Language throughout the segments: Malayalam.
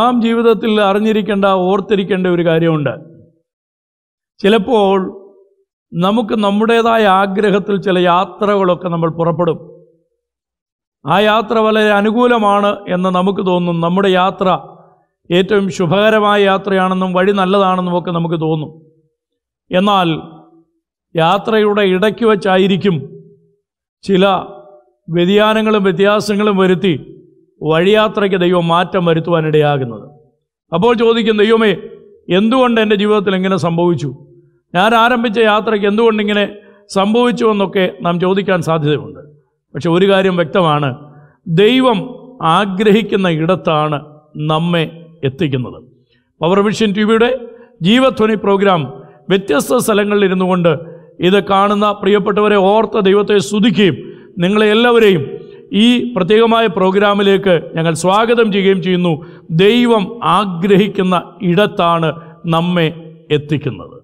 നാം ജീവിതത്തിൽ അറിഞ്ഞിരിക്കേണ്ട ഓർത്തിരിക്കേണ്ട ഒരു കാര്യമുണ്ട് ചിലപ്പോൾ നമുക്ക് നമ്മുടേതായ ആഗ്രഹത്തിൽ ചില യാത്രകളൊക്കെ നമ്മൾ പുറപ്പെടും ആ യാത്ര വളരെ അനുകൂലമാണ് എന്ന് നമുക്ക് തോന്നും നമ്മുടെ യാത്ര ഏറ്റവും ശുഭകരമായ യാത്രയാണെന്നും വഴി നല്ലതാണെന്നും ഒക്കെ നമുക്ക് തോന്നും എന്നാൽ യാത്രയുടെ ഇടയ്ക്ക് വച്ചായിരിക്കും ചില വ്യതിയാനങ്ങളും വ്യത്യാസങ്ങളും വരുത്തി വഴിയാത്രയ്ക്ക് ദൈവം മാറ്റം വരുത്തുവാനിടയാകുന്നത് അപ്പോൾ ചോദിക്കും ദൈവമേ എന്തുകൊണ്ട് എൻ്റെ ജീവിതത്തിൽ ഇങ്ങനെ സംഭവിച്ചു ഞാൻ ആരംഭിച്ച യാത്രയ്ക്ക് എന്തുകൊണ്ട് ഇങ്ങനെ സംഭവിച്ചു എന്നൊക്കെ നാം ചോദിക്കാൻ സാധ്യതയുണ്ട് പക്ഷെ ഒരു കാര്യം വ്യക്തമാണ് ദൈവം ആഗ്രഹിക്കുന്ന ഇടത്താണ് നമ്മെ എത്തിക്കുന്നത് പവർ വിഷൻ ടി വിയുടെ ജീവധ്വനി പ്രോഗ്രാം വ്യത്യസ്ത സ്ഥലങ്ങളിൽ ഇരുന്നു കൊണ്ട് ഇത് കാണുന്ന പ്രിയപ്പെട്ടവരെ ഓർത്ത ദൈവത്തെ സ്തുതിക്കുകയും നിങ്ങളെ എല്ലാവരെയും ഈ പ്രത്യേകമായ പ്രോഗ്രാമിലേക്ക് ഞങ്ങൾ സ്വാഗതം ചെയ്യുകയും ചെയ്യുന്നു ദൈവം ആഗ്രഹിക്കുന്ന ഇടത്താണ് നമ്മെ എത്തിക്കുന്നത്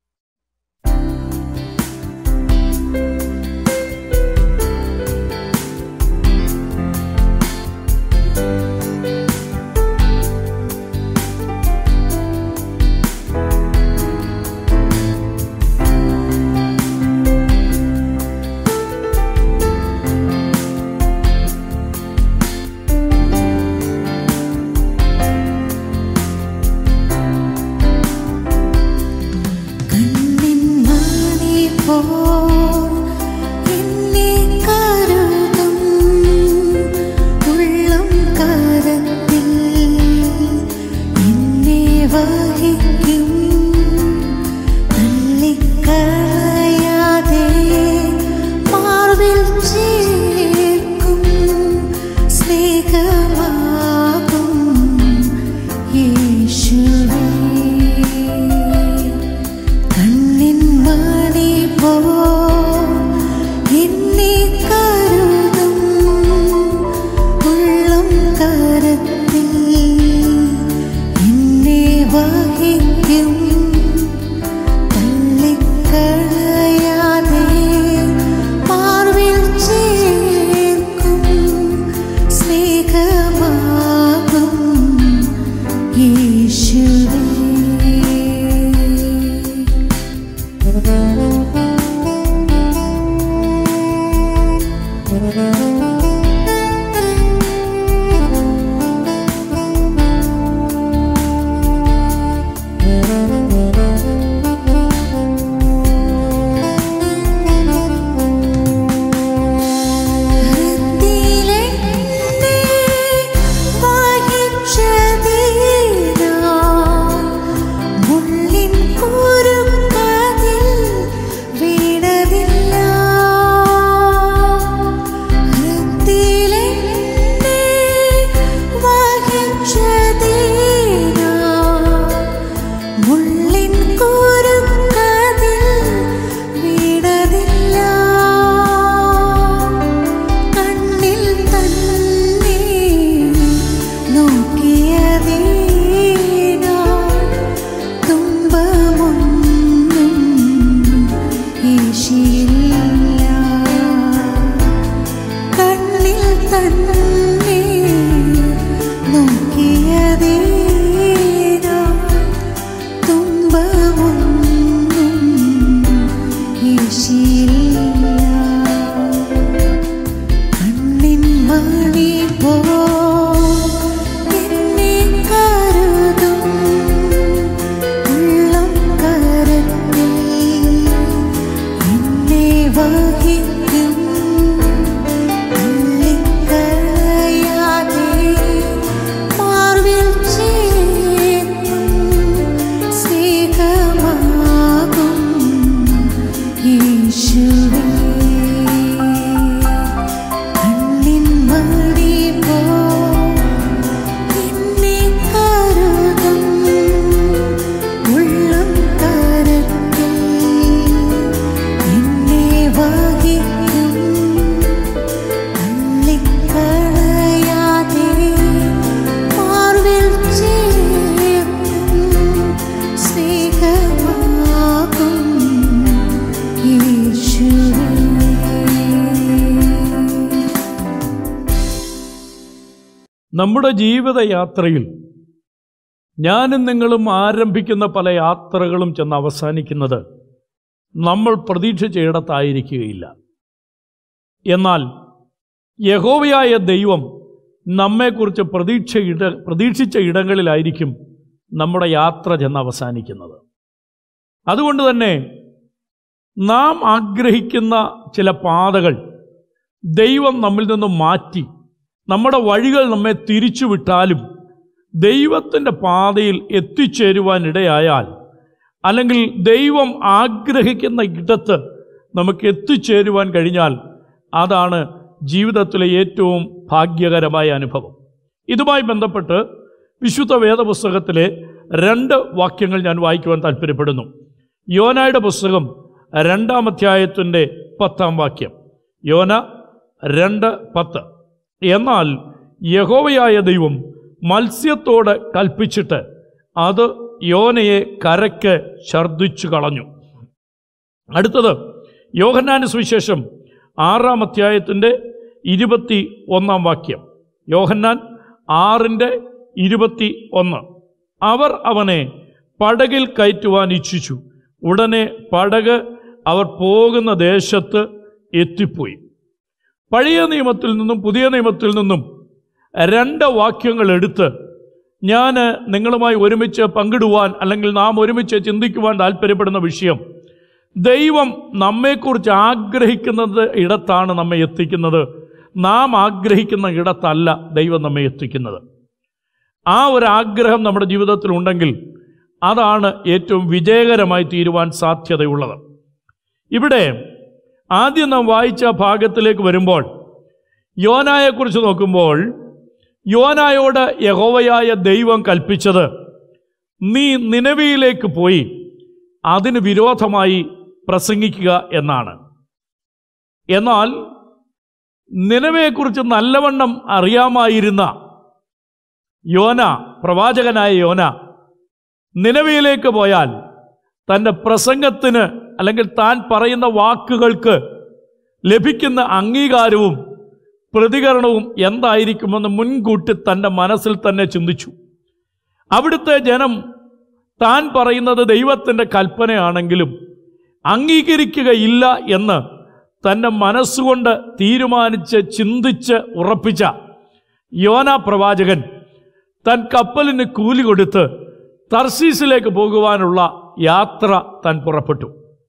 കണ്ണിൻ മണി പോൽ എന്നെ കരുതും ഉള്ളം കരത്തിൽ എന്നെ വഹിക്കും തള്ളിക്കളയാതെ മാർവിൽ ചേർക്കും സ്നേഹമാകും യേശുവേ കണ്ണിൻ മണി പോ എന്നെ കരുതും ഉള്ളം കരത്തിൽ എന്നെ വഹിക്കും തള്ളിക്കളയാതെ മാർവിൽ ചേർക്കും സ്നേഹമാകും യേശുവേ ഹൃത്തിലെന്നെ വഹിച്ചതിനാ മുള്ളിൻ കുരുക്കതിൽ വീണതില്ല ഹൃത്തിലെന്നെ വഹിച്ചതിനാ മുള്ളിൻ കുരുക്കതിൽ വീണതില്ല കണ്ണിൽ തന്നെ നോക്കിയതേനാ തുമ്പമൊന്നും ഈശിയില്ല കണ്ണിൽ തന്നെ നോക്കിയതേനാ തുമ്പമൊന്നും ഈശിയില്ല കണ്ണിൻ മണി പോ എന്നെ കരുതും ഉള്ളം കരത്തിൽ എന്നെ വഹിക്കും തള്ളിക്കളയാതെ മാർവിൽ ചേർക്കും സ്നേഹമാകും യേശുവേ കണ്ണിൻ മണി പോ എന്നെ കരുതും ഉള്ളം കരത്തിൽ എന്നെ വഹിക്കും തള്ളിക്കളയാതെ മാർവിൽ ചേർക്കും സ്നേഹമാകും യേശുവേ നമ്മുടെ ജീവിതയാത്രയിൽ ഞാനും നിങ്ങളും ആരംഭിക്കുന്ന പല യാത്രകളും ചെന്ന് അവസാനിക്കുന്നത് നമ്മൾ പ്രതീക്ഷിച്ചയിടത്തായിരിക്കുകയില്ല എന്നാൽ യഹോവയായ ദൈവം നമ്മെക്കുറിച്ച് പ്രതീക്ഷ ഇട പ്രതീക്ഷിച്ച ഇടങ്ങളിലായിരിക്കും നമ്മുടെ യാത്ര ചെന്ന് അവസാനിക്കുന്നത് അതുകൊണ്ട് തന്നെ നാം ആഗ്രഹിക്കുന്ന ചില പാതകൾ ദൈവം നമ്മിൽ നിന്ന് മാറ്റി നമ്മുടെ വഴികൾ നമ്മെ തിരിച്ചുവിട്ടാലും ദൈവത്തിൻ്റെ പാതയിൽ എത്തിച്ചേരുവാൻ ഇടയായാൽ അല്ലെങ്കിൽ ദൈവം ആഗ്രഹിക്കുന്ന ഇടത്ത് നമുക്ക് എത്തിച്ചേരുവാൻ കഴിഞ്ഞാൽ അതാണ് ജീവിതത്തിലെ ഏറ്റവും ഭാഗ്യകരമായ അനുഭവം ഇതുമായി ബന്ധപ്പെട്ട് വിശുദ്ധ വേദപുസ്തകത്തിലെ രണ്ട് വാക്യങ്ങൾ ഞാൻ വായിക്കുവാൻ താല്പര്യപ്പെടുന്നു യോനായുടെ പുസ്തകം രണ്ടാം അധ്യായത്തിൻ്റെ പത്താം വാക്യം യോന രണ്ട് പത്ത് എന്നാൽ യഹോവയായ ദൈവം മത്സ്യത്തോട് കൽപ്പിച്ചിട്ട് അത് യോനയെ കരയ്ക്ക് ഛർദ്ദിച്ചു കളഞ്ഞു അടുത്തത് യോഹന്നാന് സുവിശേഷം ആറാം അധ്യായത്തിൻ്റെ ഇരുപത്തി ഒന്നാം വാക്യം യോഹന്നാൻ ആറിൻ്റെ ഇരുപത്തി ഒന്ന് അവർ അവനെ പടകിൽ കയറ്റുവാൻ ഇച്ഛിച്ചു ഉടനെ പടക് അവർ പോകുന്ന ദേശത്ത് എത്തിപ്പോയി പഴയ നിയമത്തിൽ നിന്നും പുതിയ നിയമത്തിൽ നിന്നും രണ്ട് വാക്യങ്ങൾ എടുത്ത് ഞാൻ നിങ്ങളുമായി ഒരുമിച്ച് പങ്കിടുവാൻ അല്ലെങ്കിൽ നാം ഒരുമിച്ച് ചിന്തിക്കുവാൻ താല്പര്യപ്പെടുന്ന വിഷയം ദൈവം നമ്മെക്കുറിച്ച് ആഗ്രഹിക്കുന്നത് ഇടത്താണ് നമ്മെ എത്തിക്കുന്നത് നാം ആഗ്രഹിക്കുന്ന ഇടത്തല്ല ദൈവം നമ്മെ എത്തിക്കുന്നത് ആ ഒരു ആഗ്രഹം നമ്മുടെ ജീവിതത്തിൽ ഉണ്ടെങ്കിൽ അതാണ് ഏറ്റവും വിജയകരമായി തീരുവാൻ സാധ്യതയുള്ളത് ഇവിടെ ആദ്യം നാം വായിച്ച ഭാഗത്തിലേക്ക് വരുമ്പോൾ യോനായെക്കുറിച്ച് നോക്കുമ്പോൾ യോനായോട് യഹോവയായ ദൈവം കൽപ്പിച്ചത് നീ നിലവിയിലേക്ക് പോയി അതിന് വിരോധമായി പ്രസംഗിക്കുക എന്നാണ് എന്നാൽ നിലവയെക്കുറിച്ച് നല്ലവണ്ണം അറിയാമായിരുന്ന യോന പ്രവാചകനായ യോന നിലവിയിലേക്ക് പോയാൽ തൻ്റെ പ്രസംഗത്തിന് അല്ലെങ്കിൽ താൻ പറയുന്ന വാക്കുകൾക്ക് ലഭിക്കുന്ന അംഗീകാരവും പ്രതികരണവും എന്തായിരിക്കുമെന്ന് മുൻകൂട്ടി തൻ്റെ മനസ്സിൽ തന്നെ ചിന്തിച്ചു അവിടുത്തെ ജനം താൻ പറയുന്നത് ദൈവത്തിൻ്റെ കൽപ്പനയാണെങ്കിലും അംഗീകരിക്കുകയില്ല എന്ന് തൻ്റെ മനസ്സുകൊണ്ട് തീരുമാനിച്ച് ചിന്തിച്ച് ഉറപ്പിച്ച യോന പ്രവാചകൻ തൻ കപ്പലിന് കൂലി കൊടുത്ത് തർസീസിലേക്ക് പോകുവാനുള്ള യാത്ര താൻ പുറപ്പെട്ടു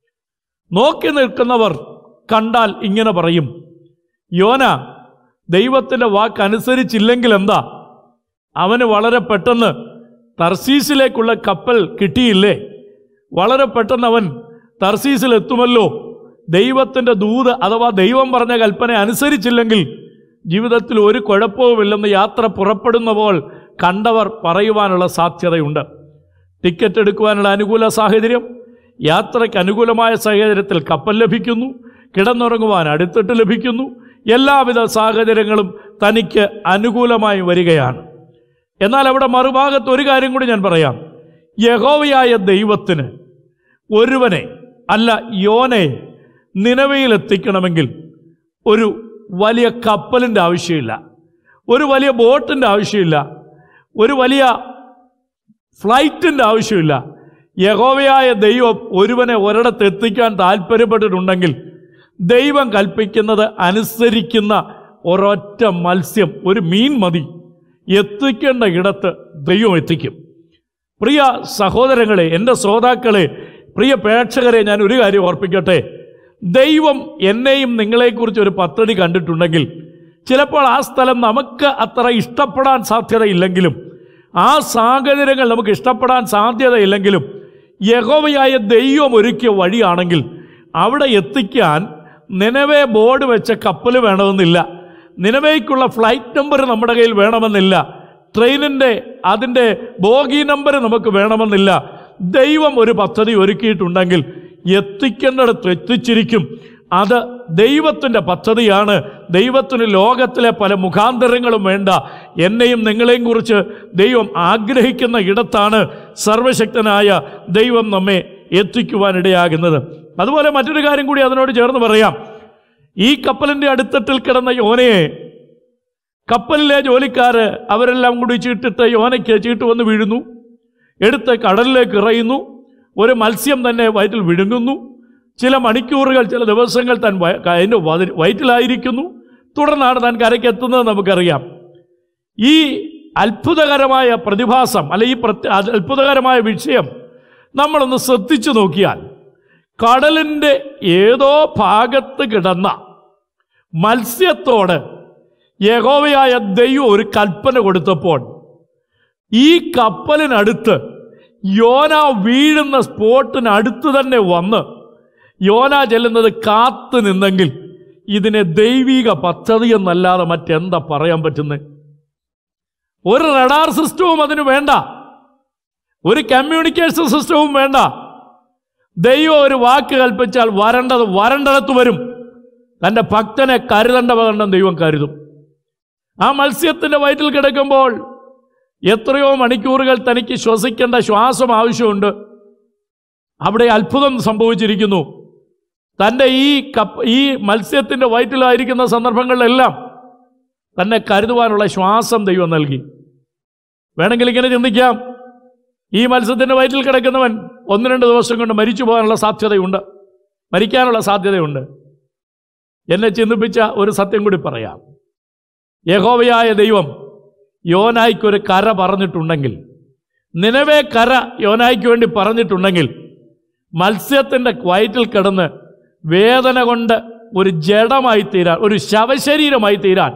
നോക്കി നിൽക്കുന്നവർ കണ്ടാൽ ഇങ്ങനെ പറയും യോന ദൈവത്തിൻ്റെ വാക്കനുസരിച്ചില്ലെങ്കിൽ എന്താ അവന് വളരെ പെട്ടെന്ന് തർസീസിലേക്കുള്ള കപ്പൽ കിട്ടിയില്ലേ വളരെ പെട്ടെന്ന് അവൻ തർസീസിൽ എത്തുമല്ലോ ദൈവത്തിൻ്റെ ദൂത് അഥവാ ദൈവം പറഞ്ഞ കൽപ്പന അനുസരിച്ചില്ലെങ്കിൽ ജീവിതത്തിൽ ഒരു കുഴപ്പവുമില്ലെന്ന് യാത്ര പുറപ്പെടുന്നപ്പോൾ കണ്ടവർ പറയുവാനുള്ള സാധ്യതയുണ്ട് ടിക്കറ്റ് എടുക്കുവാനുള്ള അനുകൂല സാഹചര്യം യാത്രയ്ക്ക് അനുകൂലമായ സാഹചര്യത്തിൽ കപ്പൽ ലഭിക്കുന്നു കിടന്നുറങ്ങുവാൻ അടുത്തിട്ട് ലഭിക്കുന്നു എല്ലാവിധ സാഹചര്യങ്ങളും തനിക്ക് അനുകൂലമായി വരികയാണ് എന്നാൽ അവിടെ മറുഭാഗത്ത് ഒരു കാര്യം കൂടി ഞാൻ പറയാം യഹോവയായ ദൈവത്തിന് ഒരുവനെ അല്ല യോനെ നിലവയിലെത്തിക്കണമെങ്കിൽ ഒരു വലിയ കപ്പലിൻ്റെ ആവശ്യമില്ല ഒരു വലിയ ബോട്ടിൻ്റെ ആവശ്യമില്ല ഒരു വലിയ ഫ്ലൈറ്റിൻ്റെ ആവശ്യമില്ല യഹോവയായ ദൈവം ഒരുവനെ ഒരിടത്ത് എത്തിക്കാൻ താല്പര്യപ്പെട്ടിട്ടുണ്ടെങ്കിൽ ദൈവം കൽപ്പിക്കുന്നത് അനുസരിക്കുന്ന ഒരൊറ്റ മത്സ്യം ഒരു മീൻ മതി എത്തിക്കേണ്ട ഇടത്ത് ദൈവം എത്തിക്കും പ്രിയ സഹോദരങ്ങളെ എൻ്റെ ശ്രോതാക്കളെ പ്രിയ പ്രേക്ഷകരെ ഞാൻ ഒരു കാര്യം ഓർപ്പിക്കട്ടെ ദൈവം എന്നെയും നിങ്ങളെക്കുറിച്ച് ഒരു പദ്ധതി കണ്ടിട്ടുണ്ടെങ്കിൽ ചിലപ്പോൾ ആ സ്ഥലം നമുക്ക് അത്ര ഇഷ്ടപ്പെടാൻ സാധ്യതയില്ലെങ്കിലും ആ സാഹചര്യങ്ങൾ നമുക്ക് ഇഷ്ടപ്പെടാൻ സാധ്യതയില്ലെങ്കിലും യഹോവയായ ദൈവം ഒരുക്കിയ വഴിയാണെങ്കിൽ അവിടെ എത്തിക്കാൻ നിലവേ ബോർഡ് വെച്ച കപ്പൽ വേണമെന്നില്ല നിലവേക്കുള്ള ഫ്ലൈറ്റ് നമ്പർ നമ്മുടെ കയ്യിൽ വേണമെന്നില്ല ട്രെയിനിൻ്റെ അതിൻ്റെ ബോഗി നമ്പർ നമുക്ക് വേണമെന്നില്ല ദൈവം ഒരു പദ്ധതി ഒരുക്കിയിട്ടുണ്ടെങ്കിൽ എത്തിക്കേണ്ടിടത്ത് എത്തിച്ചിരിക്കും അത് ദൈവത്തിൻ്റെ പദ്ധതിയാണ് ദൈവത്തിന് ലോകത്തിലെ പല മുഖാന്തരങ്ങളും വേണ്ട എന്നെയും നിങ്ങളെയും കുറിച്ച് ദൈവം ആഗ്രഹിക്കുന്ന ഇടത്താണ് സർവശക്തനായ ദൈവം നമ്മെ എത്തിക്കുവാനിടയാകുന്നത് അതുപോലെ മറ്റൊരു കാര്യം കൂടി അതിനോട് ചേർന്ന് പറയാം ഈ കപ്പലിൻ്റെ അടുത്തട്ടിൽ കിടന്ന യോനയെ കപ്പലിലെ ജോലിക്കാർ അവരെല്ലാം കൂടി ചീട്ടിട്ട് യോനയ്ക്ക് ചീട്ട് വന്ന് വീഴുന്നു എടുത്ത് കടലിലേക്ക് എറിയുന്നു ഒരു മത്സ്യം തന്നെ വയറ്റിൽ വിഴുങ്ങുന്നു ചില മണിക്കൂറുകൾ ചില ദിവസങ്ങൾ താൻ വയ- അതിൻ്റെ വതി- വയറ്റിലായിരിക്കുന്നു തുടർന്നാണ് താൻ കരയ്ക്ക് എത്തുന്നത് നമുക്കറിയാം ഈ അത്ഭുതകരമായ പ്രതിഭാസം അല്ലെ ഈ പ്രത്യ അത് അത്ഭുതകരമായ വിഷയം നമ്മളൊന്ന് ശ്രദ്ധിച്ചു നോക്കിയാൽ കടലിൻ്റെ ഏതോ ഭാഗത്ത് കിടന്ന മത്സ്യത്തോട് യഹോവയായ ദൈവം ഒരു കൽപ്പന കൊടുത്തപ്പോൾ ഈ കപ്പലിനടുത്ത് യോന വീഴുന്ന സ്പോട്ടിനടുത്ത് തന്നെ വന്ന് യോന ചെല്ലുന്നത് കാത്തു നിന്നെങ്കിൽ ഇതിനെ ദൈവിക പദ്ധതി എന്നല്ലാതെ മറ്റെന്താ പറയാൻ പറ്റുന്നത് ഒരു റഡാർ സിസ്റ്റവും അതിന് വേണ്ട ഒരു കമ്മ്യൂണിക്കേഷൻ സിസ്റ്റവും വേണ്ട ദൈവം ഒരു വാക്ക് കൽപ്പിച്ചാൽ വരണ്ടത് വരണ്ടടത്ത് വരും തൻ്റെ ഭക്തനെ കരുതേണ്ട വണ്ണം ദൈവം കരുതും ആ മത്സ്യത്തിൻ്റെ വയറ്റിൽ കിടക്കുമ്പോൾ എത്രയോ മണിക്കൂറുകൾ തനിക്ക് ശ്വസിക്കേണ്ട ശ്വാസം ആവശ്യമുണ്ട് അവിടെ അത്ഭുതം സംഭവിച്ചിരിക്കുന്നു തൻ്റെ ഈ കപ്പ് ഈ മത്സ്യത്തിൻ്റെ വയറ്റിലായിരിക്കുന്ന സന്ദർഭങ്ങളിലെല്ലാം തന്നെ കരുതുവാനുള്ള ശ്വാസം ദൈവം നൽകി വേണമെങ്കിൽ ഇങ്ങനെ ചിന്തിക്കാം ഈ മത്സ്യത്തിൻ്റെ വയറ്റിൽ കിടക്കുന്നവൻ ഒന്ന് രണ്ട് ദിവസം കൊണ്ട് മരിച്ചു പോകാനുള്ള സാധ്യതയുണ്ട് മരിക്കാനുള്ള സാധ്യതയുണ്ട് എന്നെ ചിന്തിപ്പിച്ച ഒരു സത്യം കൂടി പറയാം യഹോവയായ ദൈവം യോനായ്ക്കൊരു കര പറഞ്ഞിട്ടുണ്ടെങ്കിൽ നിലവേ കര യോനായ്ക്ക് വേണ്ടി പറഞ്ഞിട്ടുണ്ടെങ്കിൽ മത്സ്യത്തിൻ്റെ വയറ്റിൽ കിടന്ന് വേദന കൊണ്ട് ഒരു ജഡമായി തീരാൻ ഒരു ശവശരീരമായി തീരാൻ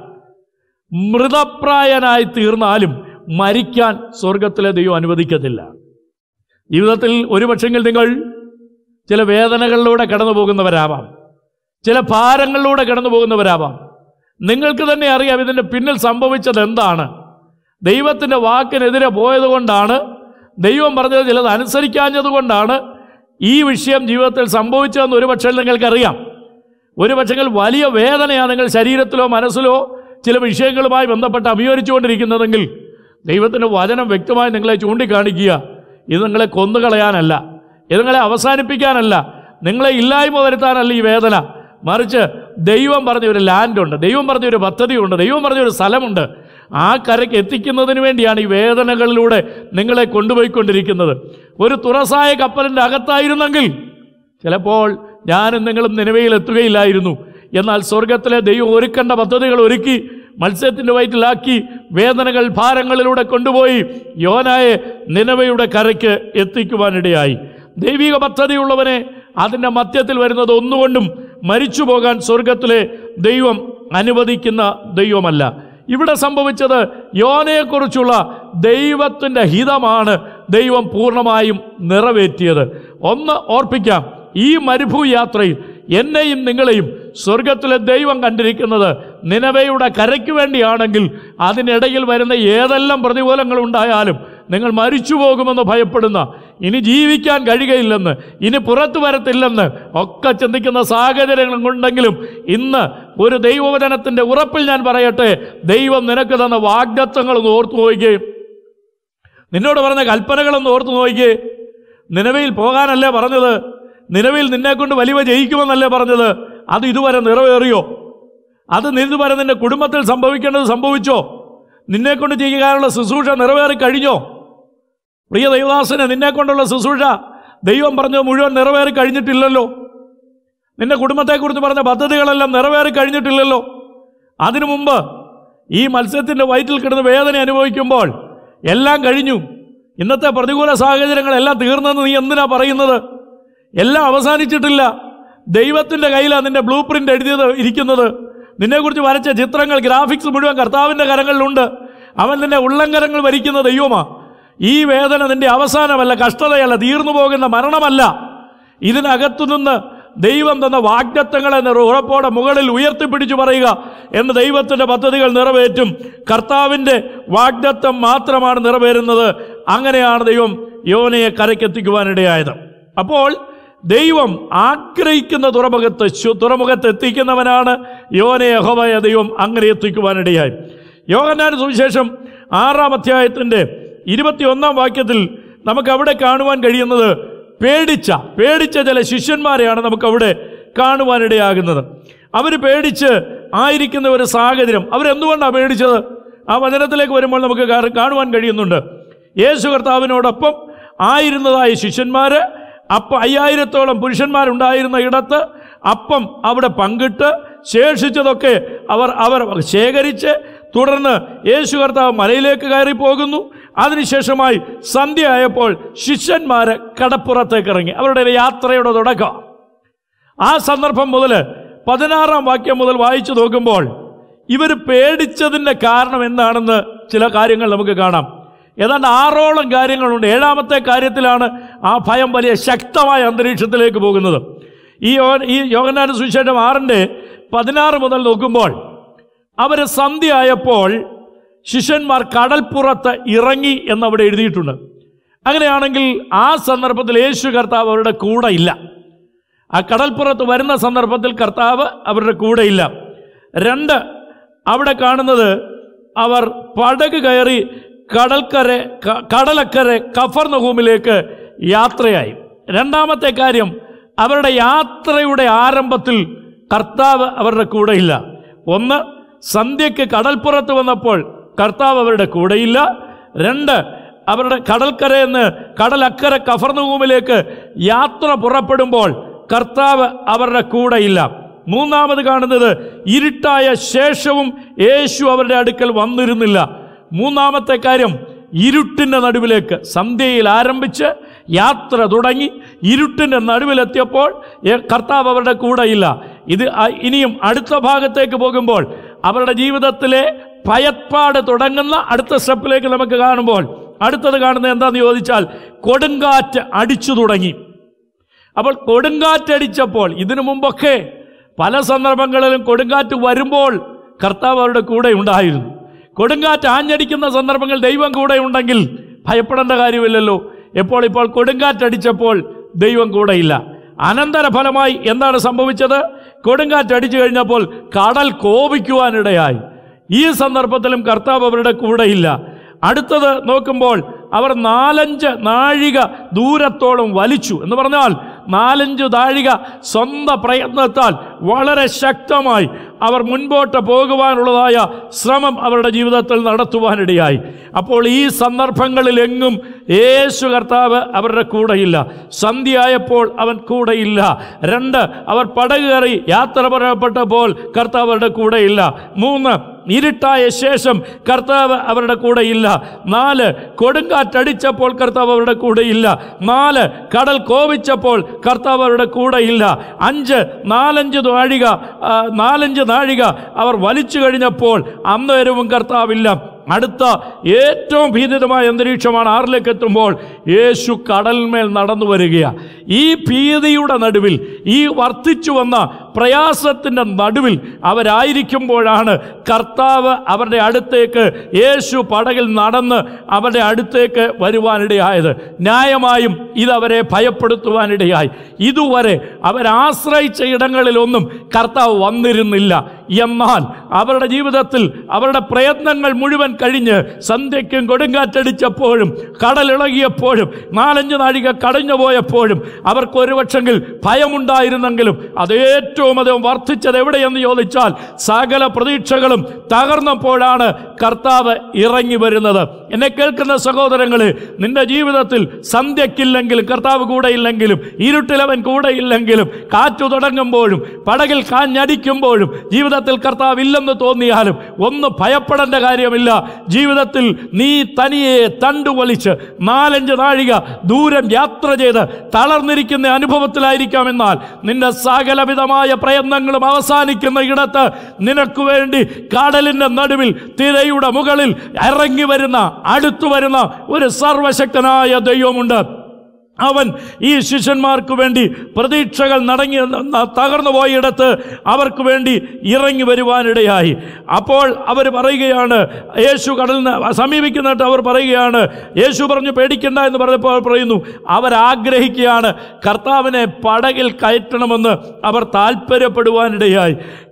മൃതപ്രായനായി തീർന്നാലും മരിക്കാൻ സ്വർഗത്തിലെ ദൈവം അനുവദിക്കത്തില്ല ജീവിതത്തിൽ ഒരുപക്ഷെങ്കിൽ നിങ്ങൾ ചില വേദനകളിലൂടെ കടന്നു പോകുന്നവരാവാം ചില ഭാരങ്ങളിലൂടെ കടന്നു പോകുന്നവരാവാം നിങ്ങൾക്ക് തന്നെ അറിയാം ഇതിൻ്റെ പിന്നിൽ സംഭവിച്ചത് എന്താണ് ദൈവത്തിൻ്റെ വാക്കിനെതിരെ പോയതുകൊണ്ടാണ് ദൈവം പറഞ്ഞത് ചിലത് അനുസരിക്കാഞ്ഞത് കൊണ്ടാണ് ഈ വിഷയം ജീവിതത്തിൽ സംഭവിച്ചതെന്ന് ഒരു പക്ഷേ നിങ്ങൾക്കറിയാം ഒരു പക്ഷെങ്കിൽ വലിയ വേദനയാണ് നിങ്ങൾ ശരീരത്തിലോ മനസ്സിലോ ചില വിഷയങ്ങളുമായി ബന്ധപ്പെട്ട് അഭികരിച്ചുകൊണ്ടിരിക്കുന്നതെങ്കിൽ ദൈവത്തിൻ്റെ വചനം വ്യക്തമായി നിങ്ങളെ ചൂണ്ടിക്കാണിക്കുക ഇത് നിങ്ങളെ കൊന്നുകളയാനല്ല ഇത് നിങ്ങളെ അവസാനിപ്പിക്കാനല്ല നിങ്ങളെ ഇല്ലായ്മ വരുത്താനല്ല ഈ വേദന മറിച്ച് ദൈവം പറഞ്ഞ ഒരു ലാൻഡുണ്ട് ദൈവം പറഞ്ഞ ഒരു പദ്ധതിയുണ്ട് ദൈവം പറഞ്ഞ ഒരു സ്ഥലമുണ്ട് ആ കരയ്ക്ക് എത്തിക്കുന്നതിന് വേണ്ടിയാണ് ഈ വേദനകളിലൂടെ നിങ്ങളെ കൊണ്ടുപോയിക്കൊണ്ടിരിക്കുന്നത് ഒരു തുറസായ കപ്പലിൻ്റെ അകത്തായിരുന്നെങ്കിൽ ചിലപ്പോൾ ഞാനും നിങ്ങളും നിലവയിൽ എത്തുകയില്ലായിരുന്നു എന്നാൽ സ്വർഗത്തിലെ ദൈവം ഒരുക്കേണ്ട പദ്ധതികൾ ഒരുക്കി മത്സ്യത്തിൻ്റെ വയറ്റിലാക്കി വേദനകൾ ഭാരങ്ങളിലൂടെ കൊണ്ടുപോയി യോനായെ നിലവയുടെ കരയ്ക്ക് എത്തിക്കുവാനിടയായി ദൈവിക പദ്ധതിയുള്ളവനെ അതിൻ്റെ മധ്യത്തിൽ വരുന്നത് ഒന്നുകൊണ്ടും മരിച്ചു പോകാൻ സ്വർഗത്തിലെ ദൈവം അനുവദിക്കുന്ന ദൈവമല്ല ഇവിടെ സംഭവിച്ചത് യോനയെക്കുറിച്ചുള്ള ദൈവത്തിൻ്റെ ഹിതമാണ് ദൈവം പൂർണ്ണമായും നിറവേറ്റിയത് ഒന്ന് ഓർപ്പിക്കാം ഈ മരുഭൂയാത്രയിൽ എന്നെയും നിങ്ങളെയും സ്വർഗത്തിലെ ദൈവം കണ്ടിരിക്കുന്നത് നിലവയുടെ കരയ്ക്ക് വേണ്ടിയാണെങ്കിൽ അതിനിടയിൽ വരുന്ന ഏതെല്ലാം പ്രതികൂലങ്ങൾ ഉണ്ടായാലും നിങ്ങൾ മരിച്ചു പോകുമെന്ന് ഭയപ്പെടുന്ന ഇനി ജീവിക്കാൻ കഴിയുകയില്ലെന്ന് ഇനി പുറത്തു വരത്തില്ലെന്ന് ഒക്കെ ചിന്തിക്കുന്ന സാഹചര്യങ്ങൾ ഉണ്ടെങ്കിലും ഇന്ന് ഒരു ദൈവവചനത്തിൻ്റെ ഉറപ്പിൽ ഞാൻ പറയട്ടെ ദൈവം നിനക്ക് തന്ന വാഗ്ദത്വങ്ങളൊന്ന് ഓർത്തു നോക്കുകയും നിന്നോട് പറഞ്ഞ കൽപ്പനകളൊന്ന് ഓർത്തു നോക്കിയേ നിലവിൽ പോകാനല്ലേ പറഞ്ഞത് നിലവിൽ നിന്നെക്കൊണ്ട് വലിയ ജയിക്കുമെന്നല്ലേ പറഞ്ഞത് അത് ഇതുവരെ നിറവേറിയോ അത് ഇതുവരെ നിന്റെ കുടുംബത്തിൽ സംഭവിക്കേണ്ടത് സംഭവിച്ചോ നിന്നെക്കൊണ്ട് ചെയ്യാനുള്ള ശുശ്രൂഷ നിറവേറി കഴിഞ്ഞോ പ്രിയ ദൈവദാസന് നിന്നെക്കൊണ്ടുള്ള ശുശ്രൂഷ ദൈവം പറഞ്ഞത് മുഴുവൻ നിറവേറി കഴിഞ്ഞിട്ടില്ലല്ലോ നിന്റെ കുടുംബത്തെക്കുറിച്ച് പറഞ്ഞ പദ്ധതികളെല്ലാം നിറവേറി കഴിഞ്ഞിട്ടില്ലല്ലോ അതിനു മുമ്പ് ഈ മത്സ്യത്തിൻ്റെ വയറ്റിൽ കിടന്ന് വേദന അനുഭവിക്കുമ്പോൾ എല്ലാം കഴിഞ്ഞു ഇന്നത്തെ പ്രതികൂല സാഹചര്യങ്ങളെല്ലാം തീർന്നെന്ന് നീ എന്തിനാ പറയുന്നത് എല്ലാം അവസാനിച്ചിട്ടില്ല ദൈവത്തിൻ്റെ കയ്യിലാണ് നിന്റെ ബ്ലൂ പ്രിൻ്റ് എഴുതിയത് ഇരിക്കുന്നത് നിന്നെക്കുറിച്ച് വരച്ച ചിത്രങ്ങൾ ഗ്രാഫിക്സ് മുഴുവൻ കർത്താവിൻ്റെ കരങ്ങളിലുണ്ട് അവൻ നിന്നെ ഉള്ളങ്കരങ്ങൾ ഭരിക്കുന്ന ദൈവമാ ഈ വേദന നിന്റെ അവസാനമല്ല കഷ്ടതയല്ല തീർന്നു പോകുന്ന മരണമല്ല ഇതിനകത്തുനിന്ന് ദൈവം തന്ന വാഗ്ദത്തങ്ങളെ നിറ ഉറപ്പോടെ മുകളിൽ ഉയർത്തിപ്പിടിച്ചു പറയുക എന്ന് ദൈവത്തിൻ്റെ പദ്ധതികൾ നിറവേറ്റും കർത്താവിൻ്റെ വാഗ്ദത്തം മാത്രമാണ് നിറവേറുന്നത് അങ്ങനെയാണ് ദൈവം യോനയെ കരയ്ക്കെത്തിക്കുവാനിടയായത് അപ്പോൾ ദൈവം ആഗ്രഹിക്കുന്ന തുറമുഖത്ത് ശു- തുറമുഖത്ത് എത്തിക്കുന്നവനാണ് യോനെ യഹോവയ ദൈവം അങ്ങനെ എത്തിക്കുവാനിടയായി യോഗനാൻ സുവിശേഷം ആറാം അധ്യായത്തിൻ്റെ ഇരുപത്തിയൊന്നാം വാക്യത്തിൽ നമുക്ക് അവിടെ കാണുവാൻ കഴിയുന്നത് പേടിച്ച പേടിച്ച ചില ശിഷ്യന്മാരെയാണ് നമുക്കവിടെ കാണുവാനിടയാകുന്നത് അവർ പേടിച്ച് ആയിരിക്കുന്ന ഒരു സാഹചര്യം അവരെന്തുകൊണ്ടാണ് പേടിച്ചത് ആ വചനത്തിലേക്ക് വരുമ്പോൾ നമുക്ക് കാ- കാണുവാൻ കഴിയുന്നുണ്ട് യേശു കർത്താവിനോടൊപ്പം ആയിരുന്നതായ ശിഷ്യന്മാർ അപ്പം അയ്യായിരത്തോളം പുരുഷന്മാരുണ്ടായിരുന്ന ഇടത്ത് അപ്പം അവിടെ പങ്കിട്ട് ശേഷിച്ചതൊക്കെ അവർ അവർ ശേഖരിച്ച് തുടർന്ന് യേശു കർത്താവ് മലയിലേക്ക് കയറി പോകുന്നു അതിനുശേഷമായി സന്ധ്യ ആയപ്പോൾ ശിഷ്യന്മാർ കടപ്പുറത്തേക്ക് ഇറങ്ങി അവരുടെ ഒരു യാത്രയുടെ തുടക്കം ആ സന്ദർഭം മുതൽ പതിനാറാം വാക്യം മുതൽ വായിച്ചു നോക്കുമ്പോൾ ഇവർ പേടിച്ചതിൻ്റെ കാരണം എന്താണെന്ന് ചില കാര്യങ്ങൾ നമുക്ക് കാണാം ഏതാണ്ട് ആറോളം കാര്യങ്ങളുണ്ട് ഏഴാമത്തെ കാര്യത്തിലാണ് ആ ഭയം വലിയ ശക്തമായ അന്തരീക്ഷത്തിലേക്ക് പോകുന്നത് ഈ യോ ഈ യോഗനാന സുവിശേഷം ആറിൻ്റെ പതിനാറ് മുതൽ നോക്കുമ്പോൾ അവർ സന്ധ്യ ആയപ്പോൾ ശിഷ്യന്മാർ കടൽപ്പുറത്ത് ഇറങ്ങി എന്നവിടെ എഴുതിയിട്ടുണ്ട് അങ്ങനെയാണെങ്കിൽ ആ സന്ദർഭത്തിൽ യേശു കർത്താവ് അവരുടെ കൂടെ ഇല്ല ആ കടൽപ്പുറത്ത് വരുന്ന സന്ദർഭത്തിൽ കർത്താവ് അവരുടെ കൂടെയില്ല രണ്ട് അവിടെ കാണുന്നത് അവർ പടക് കയറി കടൽക്കര ക- കടലക്കരെ കഫർനഹൂമിലേക്ക് യാത്രയായി രണ്ടാമത്തെ കാര്യം അവരുടെ യാത്രയുടെ ആരംഭത്തിൽ കർത്താവ് അവരുടെ കൂടെയില്ല ഒന്ന് സന്ധ്യയ്ക്ക് കടൽപ്പുറത്ത് വന്നപ്പോൾ കർത്താവ് അവരുടെ കൂടെയില്ല രണ്ട് അവരുടെ കടൽക്കരയെന്ന് കടലക്കര കഫർനഹൂമിലേക്ക് യാത്ര പുറപ്പെടുമ്പോൾ കർത്താവ് അവരുടെ കൂടെയില്ല മൂന്നാമത് കാണുന്നത് ഇരുട്ടായ ശേഷവും യേശു അവരുടെ അടുക്കൽ വന്നിരുന്നില്ല മൂന്നാമത്തെ കാര്യം ഇരുട്ടിൻ്റെ നടുവിലേക്ക് സന്ധ്യയിൽ ആരംഭിച്ച് യാത്ര തുടങ്ങി ഇരുട്ടിൻ്റെ നടുവിലെത്തിയപ്പോൾ ഏ- കർത്താവ് അവരുടെ കൂടെയില്ല ഇത് ആ- ഇനിയും അടുത്ത ഭാഗത്തേക്ക് പോകുമ്പോൾ അവരുടെ ജീവിതത്തിലെ ഭയപ്പാട് തുടങ്ങുന്ന അടുത്ത സ്റ്റെപ്പിലേക്ക് നമുക്ക് കാണുമ്പോൾ അടുത്തത് കാണുന്നത് എന്താണെന്ന് ചോദിച്ചാൽ കൊടുങ്കാറ്റ് അടിച്ചു തുടങ്ങി അപ്പോൾ കൊടുങ്കാറ്റടിച്ചപ്പോൾ ഇതിനു മുമ്പൊക്കെ പല സന്ദർഭങ്ങളിലും കൊടുങ്കാറ്റ് വരുമ്പോൾ കർത്താവ് അവരുടെ കൂടെ ഉണ്ടായിരുന്നു കൊടുങ്കാറ്റ് ആഞ്ഞടിക്കുന്ന സന്ദർഭങ്ങൾ ദൈവം കൂടെ ഉണ്ടെങ്കിൽ ഭയപ്പെടേണ്ട കാര്യമില്ലല്ലോ എപ്പോൾ ഇപ്പോൾ കൊടുങ്കാറ്റടിച്ചപ്പോൾ ദൈവം കൂടെയില്ല അനന്തരഫലമായി എന്താണ് സംഭവിച്ചത് കൊടുങ്കാറ്റടിച്ചു കഴിഞ്ഞപ്പോൾ കടൽ കോപിക്കുവാനിടയായി ഈ സന്ദർഭത്തിലും കർത്താവ് അവരുടെ കൂടെയില്ല അടുത്തത് നോക്കുമ്പോൾ അവർ നാലഞ്ച് നാഴിക ദൂരത്തോളം വലിച്ചു എന്ന് പറഞ്ഞാൽ നാലഞ്ച് നാഴിക സ്വന്തം പ്രയത്നത്താൽ വളരെ ശക്തമായി അവർ മുൻപോട്ട് പോകുവാനുള്ളതായ ശ്രമം അവരുടെ ജീവിതത്തിൽ നടത്തുവാനിടയായി അപ്പോൾ ഈ സന്ദർഭങ്ങളിലെങ്ങും യേശു കർത്താവ് അവരുടെ കൂടെയില്ല സന്ധ്യയായപ്പോൾ അവൻ കൂടെയില്ല രണ്ട് അവർ പടക് കയറി യാത്ര പുറപ്പെട്ടപ്പോൾ കർത്താവ് അവരുടെ കൂടെയില്ല മൂന്ന് ഇരുട്ടായ ശേഷം കർത്താവ് അവരുടെ കൂടെയില്ല നാല് കൊടുങ്കാറ്റടിച്ചപ്പോൾ കർത്താവ് അവരുടെ കൂടെയില്ല നാല് കടൽ കോപിച്ചപ്പോൾ കർത്താവ് അവരുടെ കൂടെയില്ല അഞ്ച് നാലഞ്ച് നാഴിക ആ, നാലഞ്ച് നാഴിക അവർ വലിച്ചു കഴിഞ്ഞപ്പോൾ അന്നേരവും കർത്താവില്ല അടുത്ത ഏറ്റവും ഭീതിതമായ അന്തരീക്ഷമാണ് ആറിലേക്ക് എത്തുമ്പോൾ യേശു കടൽമേൽ നടന്നു വരികയാണ് ഈ ഭീതിയുടെ നടുവിൽ ഈ വർദ്ധിച്ചു വന്ന പ്രയാസത്തിൻ്റെ നടുവിൽ അവരായിരിക്കുമ്പോഴാണ് കർത്താവ് അവരുടെ അടുത്തേക്ക് യേശു പടകിൽ നടന്ന് അവരുടെ അടുത്തേക്ക് വരുവാനിടയായത് ന്യായമായും ഇതവരെ ഭയപ്പെടുത്തുവാനിടയായി ഇതുവരെ അവരാശ്രയിച്ച ഇടങ്ങളിലൊന്നും കർത്താവ് വന്നിരുന്നില്ല എന്നാൽ അവരുടെ ജീവിതത്തിൽ അവരുടെ പ്രയത്നങ്ങൾ മുഴുവൻ കഴിഞ്ഞ് സന്ധ്യയ്ക്കും കൊടുങ്കാറ്റടിച്ചപ്പോഴും കടലിളകിയപ്പോഴും നാലഞ്ച് നാഴിക കടഞ്ഞു പോയപ്പോഴും അവർക്ക് ഒരുപക്ഷെങ്കിൽ ഭയമുണ്ടായിരുന്നെങ്കിലും അത് ഏറ്റവും അധികം വർദ്ധിച്ചത് എവിടെയെന്ന് ചോദിച്ചാൽ സകല പ്രതീക്ഷകളും തകർന്നപ്പോഴാണ് കർത്താവ് ഇറങ്ങി വരുന്നത് എന്നെ കേൾക്കുന്ന സഹോദരങ്ങളെ നിന്റെ ജീവിതത്തിൽ സന്ധ്യക്കില്ലെങ്കിലും കർത്താവ് കൂടെ ഇല്ലെങ്കിലും ഇരുട്ടിലവൻ കൂടെ ഇല്ലെങ്കിലും കാറ്റു തുടങ്ങുമ്പോഴും പടകിൽ കാഞ്ഞടിക്കുമ്പോഴും ജീവിതത്തിൽ കർത്താവ് ഇല്ലെന്ന് തോന്നിയാലും ഒന്ന് ഭയപ്പെടേണ്ട കാര്യമില്ല ജീവിതത്തിൽ നീ തനിയെ തണ്ടുവലിച്ച് നാലഞ്ച് നാഴിക ദൂരം യാത്ര ചെയ്ത് തളർന്നിരിക്കുന്ന അനുഭവത്തിലായിരിക്കാമെന്നാൽ നിന്റെ സകലവിധമായ പ്രയത്നങ്ങളും അവസാനിക്കുന്ന ഇടത്ത് നിനക്ക് വേണ്ടി കടലിൻ്റെ നടുവിൽ തിരയുടെ മുകളിൽ ഇറങ്ങി വരുന്ന അടുത്തു വരുന്ന ഒരു സർവശക്തനായ ദൈവമുണ്ട് അവൻ ഈ ശിഷ്യന്മാർക്ക് വേണ്ടി പ്രതീക്ഷകൾ നടങ്ങി തകർന്നു പോയിടത്ത് അവർക്ക് വേണ്ടി ഇറങ്ങി വരുവാനിടയായി അപ്പോൾ അവർ പറയുകയാണ് യേശു കടലിന് സമീപിക്കുന്നിട്ട് അവർ പറയുകയാണ് യേശു പറഞ്ഞു പേടിക്കണ്ട എന്ന് പറഞ്ഞപ്പോൾ അവർ പറയുന്നു അവരാഗ്രഹിക്കുകയാണ് കർത്താവിനെ പടകിൽ കയറ്റണമെന്ന് അവർ താല്പര്യപ്പെടുവാനിടയായി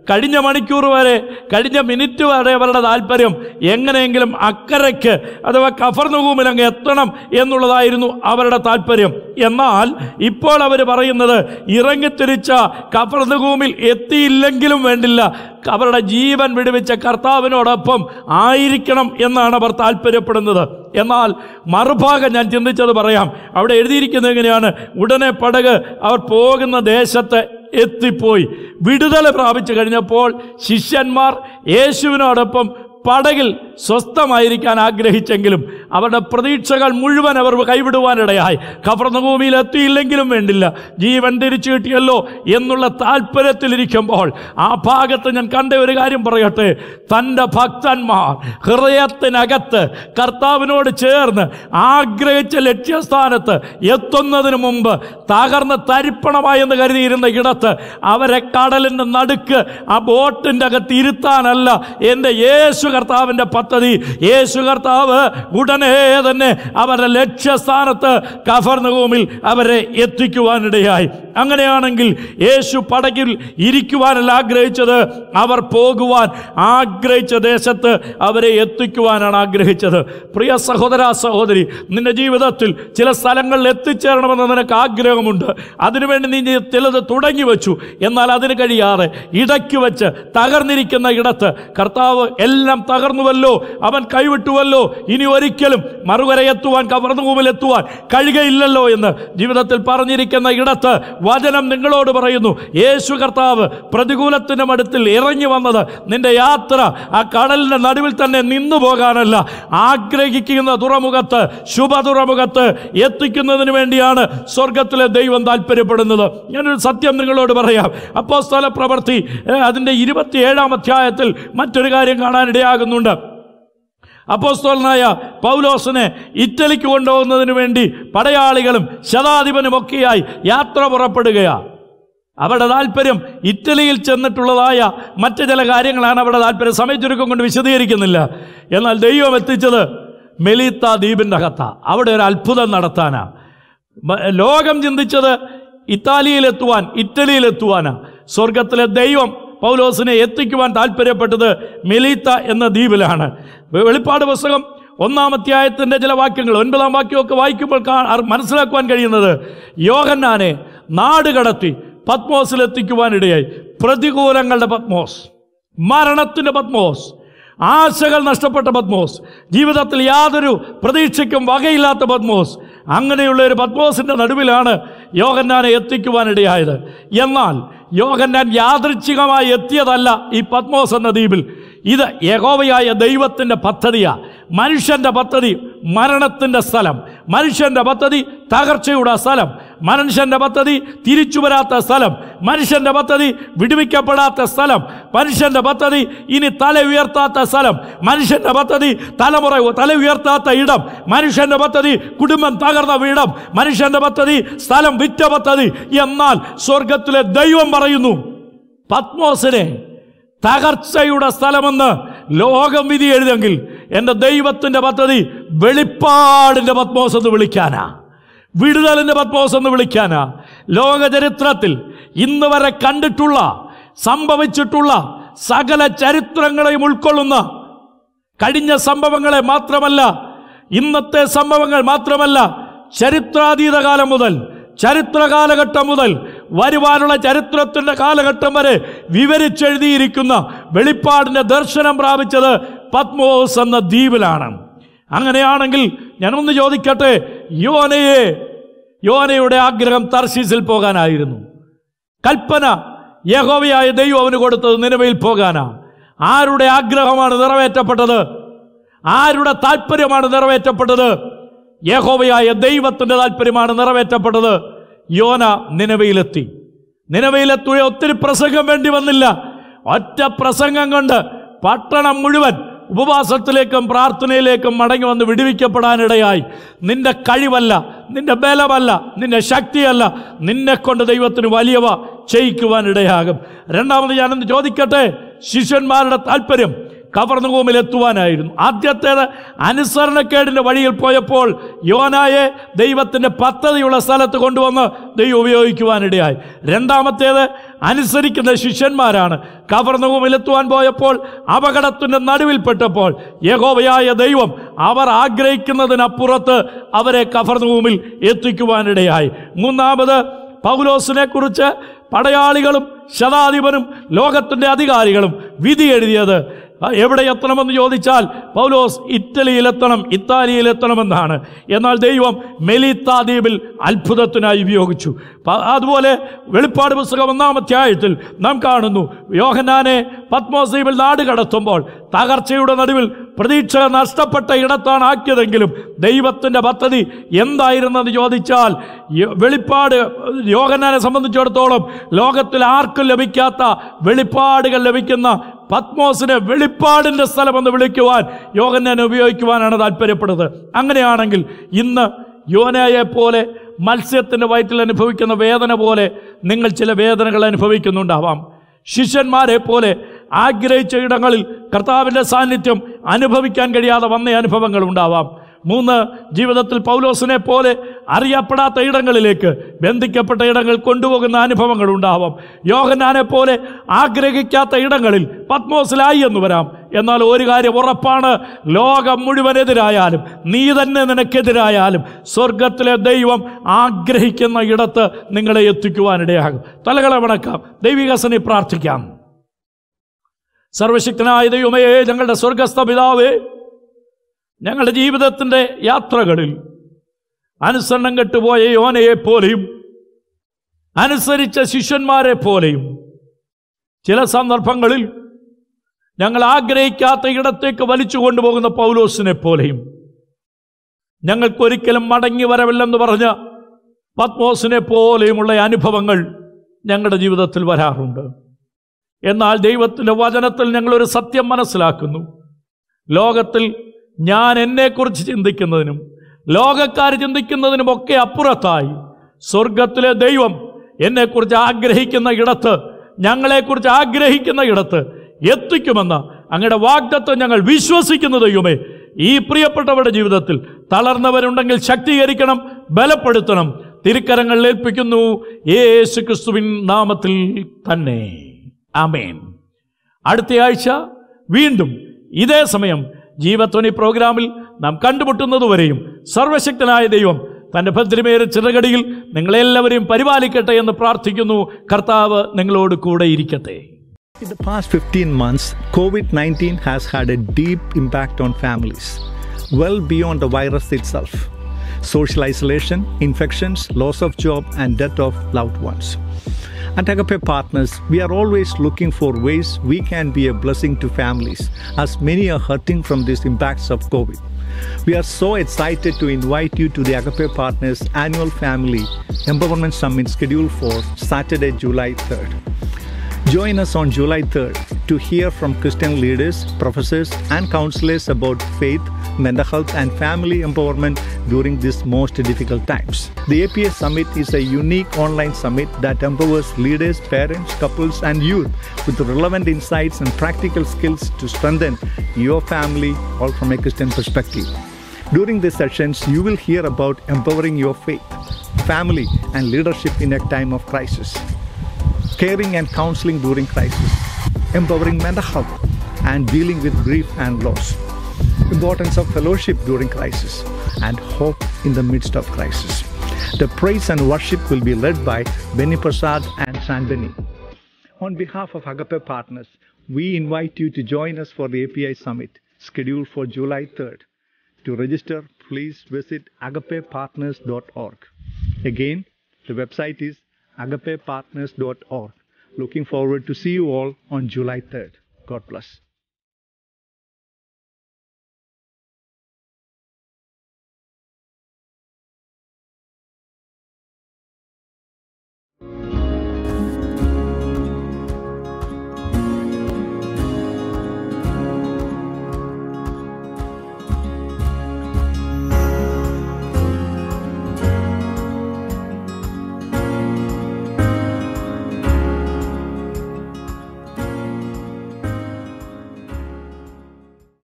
കഴിഞ്ഞ മണിക്കൂർ വരെ കഴിഞ്ഞ മിനിറ്റ് വരെ അവരുടെ താല്പര്യം എങ്ങനെയെങ്കിലും അക്കരയ്ക്ക് അഥവാ കഫർനുകൂമിൽ അങ്ങ് എത്തണം എന്നുള്ളതായിരുന്നു അവരുടെ താല്പര്യം എന്നാൽ ഇപ്പോൾ അവർ പറയുന്നത് ഇറങ്ങിത്തിരിച്ച കഫർനുകൂമിൽ എത്തിയില്ലെങ്കിലും വേണ്ടില്ല അവരുടെ ജീവൻ വിടുവിച്ച കർത്താവിനോടൊപ്പം ആയിരിക്കണം എന്നാണ് അവർ താല്പര്യപ്പെടുന്നത് എന്നാൽ മറുഭാഗം ഞാൻ ചിന്തിച്ചത് പറയാം അവിടെ എഴുതിയിരിക്കുന്നത് എങ്ങനെയാണ് ഉടനെ പടക് അവർ പോകുന്ന ദേശത്ത് എത്തിപ്പോയി വിടുതല പ്രാപിച്ചു കഴിഞ്ഞപ്പോൾ ശിഷ്യന്മാർ യേശുവിനോടൊപ്പം പടകിൽ സ്വസ്ഥമായിരിക്കാൻ ആഗ്രഹിച്ചെങ്കിലും അവരുടെ പ്രതീക്ഷകൾ മുഴുവൻ അവർ കൈവിടുവാനിടയായി കവർന്നഭൂമിയിൽ എത്തിയില്ലെങ്കിലും വേണ്ടില്ല ജീവൻ തിരിച്ചു കിട്ടിയല്ലോ എന്നുള്ള താല്പര്യത്തിലിരിക്കുമ്പോൾ ആ ഭാഗത്ത് ഞാൻ കണ്ട ഒരു കാര്യം പറയട്ടെ തൻ്റെ ഭക്തന്മാർ ഹൃദയത്തിനകത്ത് കർത്താവിനോട് ചേർന്ന് ആഗ്രഹിച്ച ലക്ഷ്യസ്ഥാനത്ത് എത്തുന്നതിന് മുമ്പ് തകർന്ന് തരിപ്പണമായെന്ന് കരുതിയിരുന്ന ഇടത്ത് അവരെ കടലിൻ്റെ നടുക്ക് ആ ബോട്ടിൻ്റെ അകത്ത് ഇരുത്താനല്ല എൻ്റെ യേശു കർത്താവിൻ്റെ പദ്ധതി യേശു കർത്താവ് ഉടനെ തന്നെ അവരുടെ ലക്ഷ്യസ്ഥാനത്ത് കഫർനഗോമിൽ അവരെ എത്തിക്കുവാനിടയായി അങ്ങനെയാണെങ്കിൽ യേശു പടകിൽ ഇരിക്കുവാനല്ല ആഗ്രഹിച്ചത് അവർ പോകുവാൻ ആഗ്രഹിച്ച ദേശത്ത് അവരെ എത്തിക്കുവാനാണ് ആഗ്രഹിച്ചത് പ്രിയ സഹോദര സഹോദരി നിന്റെ ജീവിതത്തിൽ ചില സ്ഥലങ്ങളിൽ എത്തിച്ചേരണമെന്ന് നിനക്ക് ആഗ്രഹമുണ്ട് അതിനുവേണ്ടി നീ ചിലത് തുടങ്ങി വെച്ചു എന്നാൽ അതിന് കഴിയാതെ ഇടയ്ക്ക് വെച്ച് തകർന്നിരിക്കുന്ന ഇടത്ത് കർത്താവ് എല്ലാം തകർന്നുവല്ലോ അവൻ കൈവിട്ടുവല്ലോ ഇനി ഒരിക്കലും മറുകരയെത്തുവാൻ കവർന്നുകൂമിലെത്തുവാൻ കഴിയുകയില്ലല്ലോ എന്ന് ജീവിതത്തിൽ പറഞ്ഞിരിക്കുന്ന ഇടത്ത് വചനം നിങ്ങളോട് പറയുന്നു യേശു കർത്താവ് പ്രതികൂലത്തിൻ്റെ മടുത്തിൽ ഇറങ്ങി വന്നത് നിന്റെ യാത്ര ആ കടലിൻ്റെ നടുവിൽ തന്നെ നിന്നു പോകാനല്ല ആഗ്രഹിക്കുന്ന തുറമുഖത്ത് ശുഭ തുറമുഖത്ത് എത്തിക്കുന്നതിന് വേണ്ടിയാണ് സ്വർഗത്തിലെ ദൈവം താല്പര്യപ്പെടുന്നത് ഞാനൊരു സത്യം നിങ്ങളോട് പറയാം അപ്പോൾ സ്ഥല പ്രവൃത്തി ഏഹ്, അതിൻ്റെ ഇരുപത്തിയേഴാം അധ്യായത്തിൽ മറ്റൊരു കാര്യം കാണാനിടയാകുന്നുണ്ട് അപ്പോസ്തോലനായ പൗലോസിനെ ഇറ്റലിക്ക് കൊണ്ടുപോകുന്നതിന് വേണ്ടി പടയാളികളും ശതാധിപനുമൊക്കെയായി യാത്ര പുറപ്പെടുകയാണ് അവരുടെ താല്പര്യം ഇറ്റലിയിൽ ചെന്നിട്ടുള്ളതായ മറ്റ് ചില കാര്യങ്ങളാണ് അവരുടെ താല്പര്യം സമയച്ചുരുക്കം കൊണ്ട് വിശദീകരിക്കുന്നില്ല എന്നാൽ ദൈവം എത്തിച്ചത് മെലീത്ത ദ്വീപിൻ്റെ അകത്ത അവിടെ ഒരു അത്ഭുതം നടത്താനാ മ- ലോകം ചിന്തിച്ചത് ഇറ്റാലിയിലെത്തുവാൻ ഇറ്റലിയിലെത്തുവാനാ സ്വർഗത്തിലെ ദൈവം പൗലോസിനെ എത്തിക്കുവാൻ താല്പര്യപ്പെട്ടത് മെലീത്ത എന്ന ദ്വീപിലാണ് വെ- വെളിപ്പാട് പുസ്തകം ഒന്നാം അധ്യായത്തിൻ്റെ ചില വാക്യങ്ങൾ ഒൻപതാം വാക്യമൊക്കെ വായിക്കുമ്പോൾ കാ- അർ- മനസ്സിലാക്കുവാൻ കഴിയുന്നത് യോഹന്നാനെ നാട് കടത്തി പത്മോസിലെത്തിക്കുവാനിടയായി പ്രതികൂലങ്ങളുടെ പത്മോസ് മരണത്തിൻ്റെ പത്മോസ് ആശകൾ നഷ്ടപ്പെട്ട പത്മോസ് ജീവിതത്തിൽ യാതൊരു പ്രതീക്ഷയ്ക്കും വകയില്ലാത്ത പത്മോസ് അങ്ങനെയുള്ള ഒരു പത്മോസിൻ്റെ നടുവിലാണ് യോഹന്നാനെ എത്തിക്കുവാനിടയായത് എന്നാൽ യോഹന്നാൻ യാദൃച്ഛികമായി എത്തിയതല്ല ഈ പത്മോസ് എന്ന ദ്വീപിൽ ഇത് യഹോവയായ ദൈവത്തിൻ്റെ പദ്ധതിയാണ് മനുഷ്യൻ്റെ പദ്ധതി മരണത്തിൻ്റെ സ്ഥലം മനുഷ്യൻ്റെ പദ്ധതി തകർച്ചയുടെ സ്ഥലം മനുഷ്യൻ്റെ പദ്ധതി തിരിച്ചു വരാത്ത സ്ഥലം മനുഷ്യൻ്റെ പദ്ധതി വിടുവിക്കപ്പെടാത്ത സ്ഥലം മനുഷ്യൻ്റെ പദ്ധതി ഇനി തല ഉയർത്താത്ത സ്ഥലം മനുഷ്യൻ്റെ പദ്ധതി തലമുറ തല ഉയർത്താത്ത ഇടം മനുഷ്യൻ്റെ പദ്ധതി കുടുംബം തകർന്ന ഇടം മനുഷ്യൻ്റെ പദ്ധതി സ്ഥലം വിറ്റ പദ്ധതി എന്നാൽ സ്വർഗത്തിലെ ദൈവം പറയുന്നു പത്മോസിനെ തകർച്ചയുടെ സ്ഥലമെന്ന് ലോകം വിധി എഴുതെങ്കിൽ എൻ്റെ ദൈവത്തിൻ്റെ പദ്ധതി വെളിപ്പാടിൻ്റെ പത്മോസ് എന്ന് വിളിക്കാനാ വിടുതലിൻ്റെ പത്മോസ് എന്ന് വിളിക്കാനാ ലോകചരിത്രത്തിൽ ഇന്ന് വരെ കണ്ടിട്ടുള്ള സംഭവിച്ചിട്ടുള്ള സകല ചരിത്രങ്ങളെയും ഉൾക്കൊള്ളുന്ന കഴിഞ്ഞ സംഭവങ്ങളെ മാത്രമല്ല ഇന്നത്തെ സംഭവങ്ങൾ മാത്രമല്ല ചരിത്രാതീത കാലം മുതൽ ചരിത്ര കാലഘട്ടം മുതൽ വരുവാനുള്ള ചരിത്രത്തിൻ്റെ കാലഘട്ടം വരെ വിവരിച്ചെഴുതിയിരിക്കുന്ന വെളിപ്പാടിൻ്റെ ദർശനം പ്രാപിച്ചത് പത്മോസ് എന്ന ദ്വീപിലാണ് അങ്ങനെയാണെങ്കിൽ ഞാനൊന്ന് ചോദിക്കട്ടെ യോനയെ യോനയുടെ ആഗ്രഹം തർശീസിൽ പോകാനായിരുന്നു കൽപ്പന യഹോവയായ ദൈവം അവന് കൊടുത്തത് നിലവയിൽ പോകാനാ ആരുടെ ആഗ്രഹമാണ് നിറവേറ്റപ്പെട്ടത് ആരുടെ താല്പര്യമാണ് നിറവേറ്റപ്പെട്ടത് യഹോവയായ ദൈവത്തിൻ്റെ താല്പര്യമാണ് നിറവേറ്റപ്പെട്ടത് യോന നിലവയിലെത്തി നിലവയിലെത്തുക ഒത്തിരി പ്രസംഗം വേണ്ടി വന്നില്ല ഒറ്റ പ്രസംഗം കൊണ്ട് പട്ടണം മുഴുവൻ ഉപവാസത്തിലേക്കും പ്രാർത്ഥനയിലേക്കും മടങ്ങി വന്ന് വിടുവിക്കപ്പെടാനിടയായി നിന്റെ കഴിവല്ല നിന്റെ ബലമല്ല നിന്റെ ശക്തിയല്ല നിന്നെ കൊണ്ട് ദൈവത്തിന് വലിയവ ചെയ്യിക്കുവാനിടയാകും രണ്ടാമത് ഞാനൊന്ന് ചോദിക്കട്ടെ ശിഷ്യന്മാരുടെ താല്പര്യം കവർന്നുകൂമിൽ എത്തുവാനായിരുന്നു ആദ്യത്തേത് അനുസരണക്കേടിൻ്റെ വഴിയിൽ പോയപ്പോൾ യോനായെ ദൈവത്തിൻ്റെ പദ്ധതിയുള്ള സ്ഥലത്ത് കൊണ്ടുവന്ന് ദൈവം ഉപയോഗിക്കുവാനിടയായി രണ്ടാമത്തേത് അനുസരിക്കുന്ന ശിഷ്യന്മാരാണ് കവർന്നുകൂമിലെത്തുവാൻ പോയപ്പോൾ അപകടത്തിൻ്റെ നടുവിൽപ്പെട്ടപ്പോൾ യഹോവയായ ദൈവം അവർ ആഗ്രഹിക്കുന്നതിനപ്പുറത്ത് അവരെ കവർന്നുകൂമിൽ എത്തിക്കുവാനിടയായി മൂന്നാമത് പൗലോസിനെ കുറിച്ച് പടയാളികളും ശതാധിപനും ലോകത്തിൻ്റെ അധികാരികളും വിധി എഴുതിയത് എവിടെ എത്തണമെന്ന് ചോദിച്ചാൽ പൗലോസ് ഇറ്റലിയിലെത്തണം ഇത്താലിയിലെത്തണമെന്നാണ് എന്നാൽ ദൈവം മെലിത്ത ദ്വീപിൽ അത്ഭുതത്തിനായി ഉപയോഗിച്ചു പ- അതുപോലെ വെളിപ്പാട് പുസ്തകം ഒന്നാം അധ്യായത്തിൽ നാം കാണുന്നു യോഹനാനെ പത്മോസ് ദ്വീപിൽ നാട് കടത്തുമ്പോൾ തകർച്ചയുടെ നടുവിൽ പ്രതീക്ഷ നഷ്ടപ്പെട്ട ഇടത്താണ് ആക്കിയതെങ്കിലും ദൈവത്തിൻ്റെ പദ്ധതി എന്തായിരുന്നെന്ന് ചോദിച്ചാൽ യ- വെളിപ്പാട് യോഹനാനെ സംബന്ധിച്ചിടത്തോളം ലോകത്തിൽ ആർക്കും ലഭിക്കാത്ത വെളിപ്പാടുകൾ ലഭിക്കുന്ന പത്മോസിനെ വെളിപ്പാടിൻ്റെ സ്ഥലമെന്ന് വിളിക്കുവാൻ യോഹന്നാനെ ഉപയോഗിക്കുവാനാണ് താല്പര്യപ്പെടുന്നത് അങ്ങനെയാണെങ്കിൽ ഇന്ന് യോനയെ പോലെ മത്സ്യത്തിൻ്റെ വയറ്റിൽ അനുഭവിക്കുന്ന വേദന പോലെ നിങ്ങൾ ചില വേദനകൾ അനുഭവിക്കുന്നുണ്ടാവാം ശിഷ്യന്മാരെ പോലെ ആഗ്രഹിച്ച ഇടങ്ങളിൽ കർത്താവിൻ്റെ സാന്നിധ്യം അനുഭവിക്കാൻ കഴിയാതെ വന്ന അനുഭവങ്ങൾ ഉണ്ടാവാം മൂന്ന് ജീവിതത്തിൽ പൗലോസിനെ പോലെ അറിയപ്പെടാത്ത ഇടങ്ങളിലേക്ക് ബന്ധിക്കപ്പെട്ട ഇടങ്ങൾ കൊണ്ടുപോകുന്ന അനുഭവങ്ങൾ ഉണ്ടാവാം യോഹന്നാനെ പോലെ ആഗ്രഹിക്കാത്ത ഇടങ്ങളിൽ പത്മോസിലായി എന്ന് വരാം എന്നാൽ ഒരു കാര്യം ഉറപ്പാണ് ലോകം മുഴുവനെതിരായാലും നീ തന്നെ നിനക്കെതിരായാലും സ്വർഗത്തിലെ ദൈവം ആഗ്രഹിക്കുന്ന ഇടത്ത് നിങ്ങളെ എത്തിക്കുവാനിടയാകും തലകളെ വണക്കാം ദൈവികസനെ പ്രാർത്ഥിക്കാം സർവശക്തനായ ദൈവമേ ഞങ്ങളുടെ സ്വർഗസ്ഥ പിതാവേ ഞങ്ങളുടെ ജീവിതത്തിൻ്റെ യാത്രകളിൽ അനുസരണം കെട്ടുപോയ യോനയെ പോലെയും അനുസരിച്ച ശിഷ്യന്മാരെ പോലെയും ചില സന്ദർഭങ്ങളിൽ ഞങ്ങൾ ആഗ്രഹിക്കാത്ത ഇടത്തേക്ക് വലിച്ചു കൊണ്ടുപോകുന്ന പൗലോസിനെ പോലെയും ഞങ്ങൾക്കൊരിക്കലും മടങ്ങി വരവില്ലെന്ന് പറഞ്ഞ പത്മോസിനെ പോലെയുമുള്ള അനുഭവങ്ങൾ ഞങ്ങളുടെ ജീവിതത്തിൽ വരാറുണ്ട് എന്നാൽ ദൈവത്തിൻ്റെ വചനത്തിൽ ഞങ്ങളൊരു സത്യം മനസ്സിലാക്കുന്നു ലോകത്തിൽ ഞാൻ എന്നെക്കുറിച്ച് ചിന്തിക്കുന്നതിനും ലോകക്കാർ ചിന്തിക്കുന്നതിനുമൊക്കെ അപ്പുറത്തായി സ്വർഗത്തിലെ ദൈവം എന്നെക്കുറിച്ച് ആഗ്രഹിക്കുന്ന ഇടത്ത് ഞങ്ങളെക്കുറിച്ച് ആഗ്രഹിക്കുന്ന ഇടത്ത് എത്തിക്കുമെന്ന അങ്ങയുടെ വാഗ്ദത്വം ഞങ്ങൾ വിശ്വസിക്കുന്ന ദൈവമേ ഈ പ്രിയപ്പെട്ടവരുടെ ജീവിതത്തിൽ തളർന്നവരുണ്ടെങ്കിൽ ശക്തീകരിക്കണം ബലപ്പെടുത്തണം തിരുക്കരങ്ങളിൽ ഏൽപ്പിക്കുന്നു യേശു ക്രിസ്തുവിൻ നാമത്തിൽ തന്നെ ആമേൻ അടുത്തയാഴ്ച വീണ്ടും ഇതേ സമയം ജീവത്വനി പ്രോഗ്രാമിൽ നാം കണ്ടുമുട്ടുന്നതുവരെയും സർവശക്തനായ ദൈവം തൻ്റെ ഭദ്രമേറെ ചിറകടിയിൽ നിങ്ങളെല്ലാവരെയും പരിപാലിക്കട്ടെ എന്ന് പ്രാർത്ഥിക്കുന്നു കർത്താവ് നിങ്ങളോട് കൂടെ ഇരിക്കട്ടെ In the past 15 months, COVID 19 has had a deep impact on families, well beyond the virus itself. Social isolation, infections, loss of job, and death of loved ones. At Agape Partners, we are always looking for ways we can be a blessing to families, as many are hurting from these impacts of COVID. We are so excited to invite you to the Agape Partners annual Family Empowerment Summit scheduled for Saturday, July 3rd. Join us on July 3rd to hear from Christian leaders, professors, and counselors about faith, mental health, and family empowerment during these most difficult times. The APA Summit is a unique online summit that empowers leaders, parents, couples, and youth with relevant insights and practical skills to strengthen your family, all from a Christian perspective. During these sessions, you will hear about empowering your faith, family, and leadership in a time of crisis caring and counseling during crisis, empowering mental health, and dealing with grief and loss, importance of fellowship during crisis, and hope in the midst of crisis. The praise and worship will be led by Benny Prasad and Sandini. On behalf of Agape Partners, we invite you to join us for the API Summit scheduled for July 3rd. To register, please visit agapepartners.org. Again, the website is agapepartners.org. Looking forward to see you all on July 3rd. God bless.